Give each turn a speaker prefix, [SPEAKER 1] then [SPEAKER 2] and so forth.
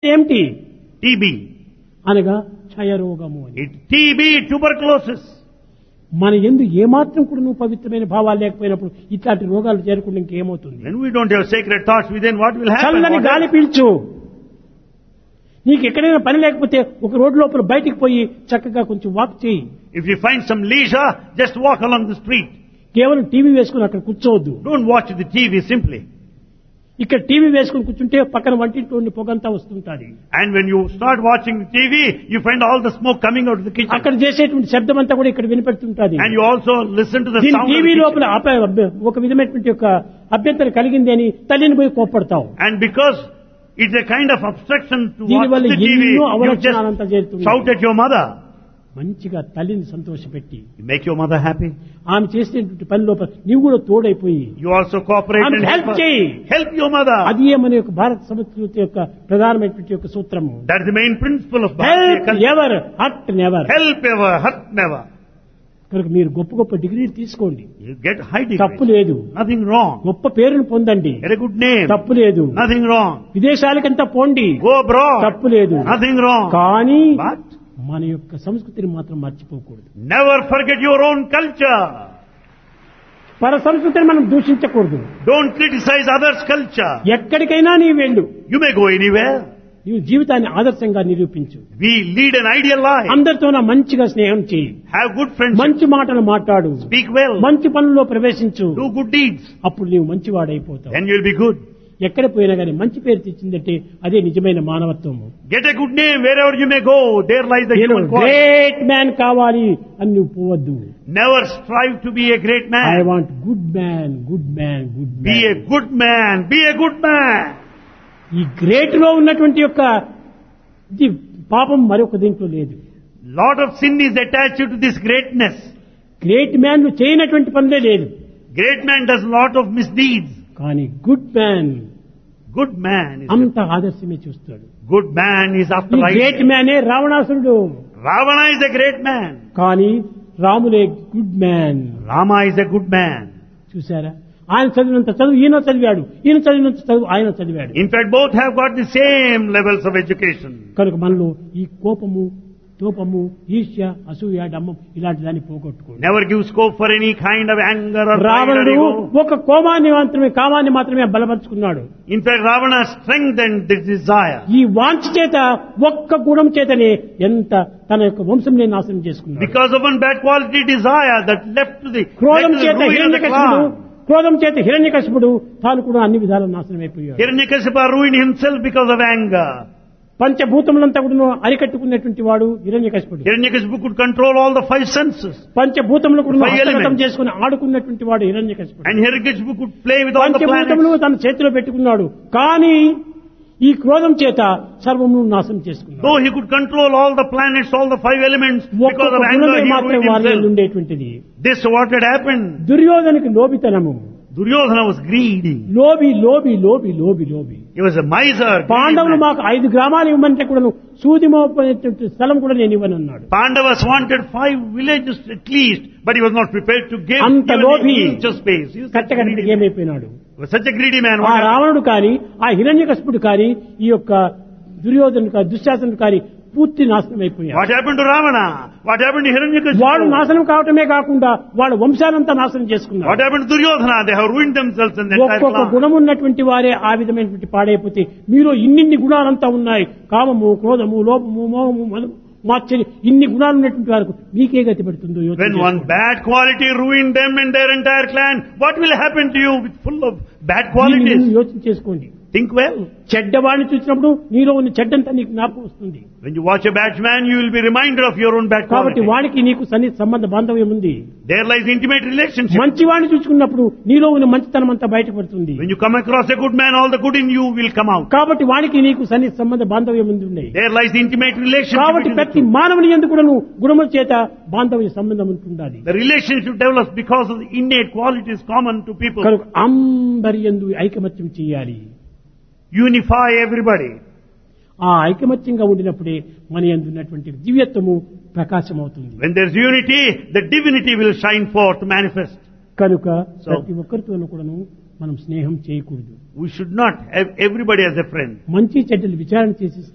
[SPEAKER 1] ఏమిటి
[SPEAKER 2] TB.
[SPEAKER 1] అనగా క్షయరోగము అని
[SPEAKER 2] It, TB, tuberculosis.
[SPEAKER 1] మన ఎందు ఏమాత్రం కూడా నువ్వు పవిత్రమైన భావాలు లేకపోయినప్పుడు ఇట్లాంటి రోగాలు చేరకుండా ఇంకేమవుతుంది
[SPEAKER 2] When we don't have sacred thoughts within, what will happen?
[SPEAKER 1] చల్లని
[SPEAKER 2] What
[SPEAKER 1] గాలి పీల్చు నీకు ఎక్కడైనా పని లేకపోతే ఒక రోడ్డు లోపల బయటికి పోయి చక్కగా కొంచెం వాక్ చేయి
[SPEAKER 2] If you find some leisure, just walk along the street.
[SPEAKER 1] కేవలం టీవీ వేసుకుని అక్కడ కూర్చోవద్దు
[SPEAKER 2] Don't watch the TV simply.
[SPEAKER 1] ఇక్కడ టీవీ వేసుకుని కూర్చుంటే పక్కన వంటింటి పొగంతా వస్తుంటుంది
[SPEAKER 2] And when you start watching the TV, you find all the smoke coming out of the kitchen.
[SPEAKER 1] అక్కడ చేసేటువంటి శబ్దం అంతా కూడా ఇక్కడ వినిపెడుతుంటుంది
[SPEAKER 2] And you also listen to the
[SPEAKER 1] దీని
[SPEAKER 2] sound of the
[SPEAKER 1] TV
[SPEAKER 2] kitchen.
[SPEAKER 1] లోపల అప- అబ్బ- ఒక విధమైనటువంటి యొక్క అభ్యంతరం కలిగింది అని తల్లిని పోయి కోప్పడతావు
[SPEAKER 2] And because it's a kind of obstruction to watch
[SPEAKER 1] దీనివల్ల
[SPEAKER 2] the TV,
[SPEAKER 1] ఎన్నో
[SPEAKER 2] you
[SPEAKER 1] అవలక్షణాలంతా
[SPEAKER 2] just
[SPEAKER 1] చేరుతున్నాయి
[SPEAKER 2] shout at your mother.
[SPEAKER 1] మంచిగా తల్లిని సంతోషపెట్టి
[SPEAKER 2] You make your mother happy.
[SPEAKER 1] ఆమె చేసినటువంటి పని లోపల నీవు కూడా తోడైపోయి
[SPEAKER 2] You also cooperate
[SPEAKER 1] And
[SPEAKER 2] and
[SPEAKER 1] help
[SPEAKER 2] help, her.
[SPEAKER 1] చేయి.
[SPEAKER 2] help your mother.
[SPEAKER 1] అది మన యొక్క భారత సంస్కృతి యొక్క ప్రధానమైనటువంటి యొక్క సూత్రము
[SPEAKER 2] That is the main principle of Bharatiya
[SPEAKER 1] help
[SPEAKER 2] culture.
[SPEAKER 1] Ever hurt never
[SPEAKER 2] Help ever, hurt never.
[SPEAKER 1] కనుక మీరు గొప్ప గొప్ప డిగ్రీలు తీసుకోండి
[SPEAKER 2] You get high
[SPEAKER 1] తప్పు
[SPEAKER 2] degree.
[SPEAKER 1] లేదు
[SPEAKER 2] Nothing wrong.
[SPEAKER 1] గొప్ప పేరును పొందండి
[SPEAKER 2] Get a good name.
[SPEAKER 1] తప్పు లేదు
[SPEAKER 2] Nothing wrong.
[SPEAKER 1] విదేశాలకంతా పోండి
[SPEAKER 2] Go abroad.
[SPEAKER 1] తప్పు లేదు
[SPEAKER 2] Nothing wrong.
[SPEAKER 1] కానీ
[SPEAKER 2] But
[SPEAKER 1] మన యొక్క సంస్కృతిని మాత్రం మర్చిపోకూడదు
[SPEAKER 2] never forget your own culture.
[SPEAKER 1] పర సంస్కృతిని మనం దూషించకూడదు
[SPEAKER 2] Don't criticize others' culture.
[SPEAKER 1] ఎక్కడికైనా నీ వెళ్ళు
[SPEAKER 2] You may go anywhere.
[SPEAKER 1] నీవు జీవితాన్ని ఆదర్శంగా నిరూపించు
[SPEAKER 2] We lead an ideal life.
[SPEAKER 1] అందరితో మంచిగా స్నేహం చేయి
[SPEAKER 2] Have good friendship.
[SPEAKER 1] మంచి మాటలు మాట్లాడు
[SPEAKER 2] Speak well.
[SPEAKER 1] మంచి పనుల్లో ప్రవేశించు
[SPEAKER 2] Do good deeds.
[SPEAKER 1] అప్పుడు నీవు మంచివాడైపోతావు
[SPEAKER 2] Then you'll be good.
[SPEAKER 1] ఎక్కడ పోయినా కానీ మంచి పేరు తెచ్చిందంటే అదే నిజమైన మానవత్వము
[SPEAKER 2] Get a good name wherever you may go. There lies the
[SPEAKER 1] నేను
[SPEAKER 2] human quality.
[SPEAKER 1] గ్రేట్ మ్యాన్ కావాలి అని నువ్వు పోవద్దు
[SPEAKER 2] Never strive to be a great
[SPEAKER 1] I
[SPEAKER 2] man.
[SPEAKER 1] Want good man good man good
[SPEAKER 2] Be a good man. Be a good man.
[SPEAKER 1] ఈ great లో ఉన్నటువంటి యొక్క ఇది పాపం మరొక దీంట్లో లేదు
[SPEAKER 2] Lot of sin is attached to this greatness.
[SPEAKER 1] Great man ను చేయనటువంటి పనులే లేదు
[SPEAKER 2] Great man does lot of misdeeds.
[SPEAKER 1] కానీ good man
[SPEAKER 2] Good man is
[SPEAKER 1] అంత ఆదర్శమే చూస్తాడు
[SPEAKER 2] good man is after
[SPEAKER 1] ఈ గ్రేట్
[SPEAKER 2] right.
[SPEAKER 1] మ్యానే రావణాసురుడు
[SPEAKER 2] Ravana is a great man.
[SPEAKER 1] కానీ రాములే good man
[SPEAKER 2] Rama is a good man.
[SPEAKER 1] చూసారా ఆయన చదివినంత చదువు ఈయన చదివాడు ఈయన చదివినంత చదువు ఆయన చదివాడు
[SPEAKER 2] In fact, both have got the same levels of education.
[SPEAKER 1] కనుక మనలో ఈ కోపము తోపము ఈర్ష్య అసూయ డమ్మం ఇలాంటి దాన్ని పోగొట్టుకోండి
[SPEAKER 2] Never give scope for any kind of anger or pride or
[SPEAKER 1] రావణుడు
[SPEAKER 2] ego.
[SPEAKER 1] ఒక కోమాన్ని మాత్రమే కామాన్ని మాత్రమే బలపరుచుకున్నాడు
[SPEAKER 2] In fact, Ravana strengthened the desire.
[SPEAKER 1] ఈ వాంఛ చేత ఒక్క గుణం చేతనే ఎంత తన యొక్క వంశంనే నాశనం చేసుకున్నాడు
[SPEAKER 2] Because of one bad quality desire that left to the, led
[SPEAKER 1] క్రోధం
[SPEAKER 2] to the
[SPEAKER 1] చేత
[SPEAKER 2] ruin of the
[SPEAKER 1] హిరణ్యకశిపుడు
[SPEAKER 2] clan.
[SPEAKER 1] క్రోధం చేత హిరణ్యకశిపుడు తాను కూడా అన్ని విధాలు నాశనం అయిపోయాడు
[SPEAKER 2] Hiranyakasipa ruined himself because of anger.
[SPEAKER 1] పంచభూతములంతా కూడా అరికట్టుకున్నటువంటి వాడు హిరణ్యకశిపుడు
[SPEAKER 2] Hiranyakasipu could control all the five senses.
[SPEAKER 1] పంచభూతములు కూడా
[SPEAKER 2] Five
[SPEAKER 1] హస్తగతం
[SPEAKER 2] elements.
[SPEAKER 1] చేసుకుని ఆడుకున్నటువంటి వాడు హిరణ్యకశిపుడు
[SPEAKER 2] And Hiranyakasipu could play with all the
[SPEAKER 1] పంచభూతములు
[SPEAKER 2] planets.
[SPEAKER 1] తన చేతిలో పెట్టుకున్నాడు కానీ ఈ క్రోధం చేత సర్వము నాశనం చేసుకున్నాడు
[SPEAKER 2] Though he could control all the planets, all the five elements, because
[SPEAKER 1] ఒక్కొక్క
[SPEAKER 2] of anger
[SPEAKER 1] గుణమే
[SPEAKER 2] he
[SPEAKER 1] మాత్రం
[SPEAKER 2] ruined
[SPEAKER 1] వారిలో
[SPEAKER 2] himself.
[SPEAKER 1] ఉండేటువంటిది
[SPEAKER 2] This what had happened.
[SPEAKER 1] దుర్యోధనకి లోబితనము
[SPEAKER 2] Duryodhana was greedy.
[SPEAKER 1] లోబి లోబి లోబి లోబి లోబి
[SPEAKER 2] He was a miser. greedy
[SPEAKER 1] పాండవులు
[SPEAKER 2] man.
[SPEAKER 1] మాకు ఐదు గ్రామాలు ఇవ్వమంటే కూడా సూది మోపనేటువంటి స్థలం కూడా నేను ఇవ్వనన్నాడు
[SPEAKER 2] Pandavas wanted five villages at least, but he was not prepared to give
[SPEAKER 1] అంత
[SPEAKER 2] even
[SPEAKER 1] లోభి
[SPEAKER 2] an inch of space. He was such a
[SPEAKER 1] కట్టకడికి
[SPEAKER 2] greedy man.
[SPEAKER 1] ఏమైపోయినాడు
[SPEAKER 2] He was such a greedy man.
[SPEAKER 1] ఆ
[SPEAKER 2] What happened?
[SPEAKER 1] రావణుడు కాని ఆ హిరణ్యకశిపుడు కాని ఈ యొక్క దుర్యోధనుడు కాని దుశ్శాసనుడు కాని పూర్తి నాశనం అయిపోయాడు
[SPEAKER 2] What happened to Ravana? What happened to
[SPEAKER 1] వాడు
[SPEAKER 2] Hiranyakasipu?
[SPEAKER 1] నాశనం కావటమే కాకుండా వాళ్ళ వంశానంతా నాశనం చేసుకున్నాడు
[SPEAKER 2] What happened to Duryodhana? They have ruined themselves in the entire
[SPEAKER 1] ఒక్కొక్క
[SPEAKER 2] clan.
[SPEAKER 1] గుణం ఉన్నటువంటి వారే ఆ విధమైనటువంటి పాడైపోతే మీరు ఇన్నిన్ని గుణాలంతా ఉన్నాయి కామము క్రోధము లోపము మోహము మదము మాత్సర్యం ఇన్ని గుణాలు ఉన్నటువంటి వారికి మీకే గతి పెడుతుందో యోచన
[SPEAKER 2] When one
[SPEAKER 1] చేసుకోండి.
[SPEAKER 2] bad quality ruined them and their entire clan, what will happen to you with full of bad
[SPEAKER 1] దీన్ని
[SPEAKER 2] qualities?
[SPEAKER 1] మీరు యోచన చేసుకోండి
[SPEAKER 2] Think well.
[SPEAKER 1] చెడ్డవాడిని చూసినప్పుడు నీలో ఉన్న చెడ్డంతా నీకు జ్ఞాపకం వస్తుంది
[SPEAKER 2] When you watch a bad man, you will be reminded of your own bad
[SPEAKER 1] కాబట్టి
[SPEAKER 2] quality.
[SPEAKER 1] వాడికి నీకు సన్నిహిత సంబంధ బాంధవ్యం ఉంది
[SPEAKER 2] There lies intimate relationship.
[SPEAKER 1] మంచివాడిని చూసుకున్నప్పుడు నీలో ఉన్న మంచితనం అంతా బయటపడుతుంది
[SPEAKER 2] When you come across a good man, all the good in you will come out.
[SPEAKER 1] కాబట్టి వాడికి నీకు సన్నిహిత సంబంధ బాంధవ్యం ఉంది ఉన్నాయి
[SPEAKER 2] There lies intimate relationship
[SPEAKER 1] కాబట్టి
[SPEAKER 2] between the
[SPEAKER 1] ప్రతి
[SPEAKER 2] two.
[SPEAKER 1] మానవుని ఎందుకు కూడా నువ్వు గుణముల చేత బాంధవ్య సంబంధం ఉంటుండాలి
[SPEAKER 2] The relationship develops because of the innate qualities common to people.
[SPEAKER 1] కనుక అందరి ఎందు ఐకమత్యం చేయాలి
[SPEAKER 2] Unify everybody.
[SPEAKER 1] ఆ ఐకమత్యంగా ఉండినప్పుడే మన ఎందు ఉన్నటువంటి దివ్యత్వము ప్రకాశం అవుతుంది
[SPEAKER 2] When there's unity, the divinity will shine forth, manifest.
[SPEAKER 1] కనుక
[SPEAKER 2] So-
[SPEAKER 1] ప్రతి ఒక్కరితోనూ కూడాను మనం స్నేహం చేయకూడదు
[SPEAKER 2] We should not have everybody as a friend.
[SPEAKER 1] మంచి చెడ్డలు విచారణ చేసి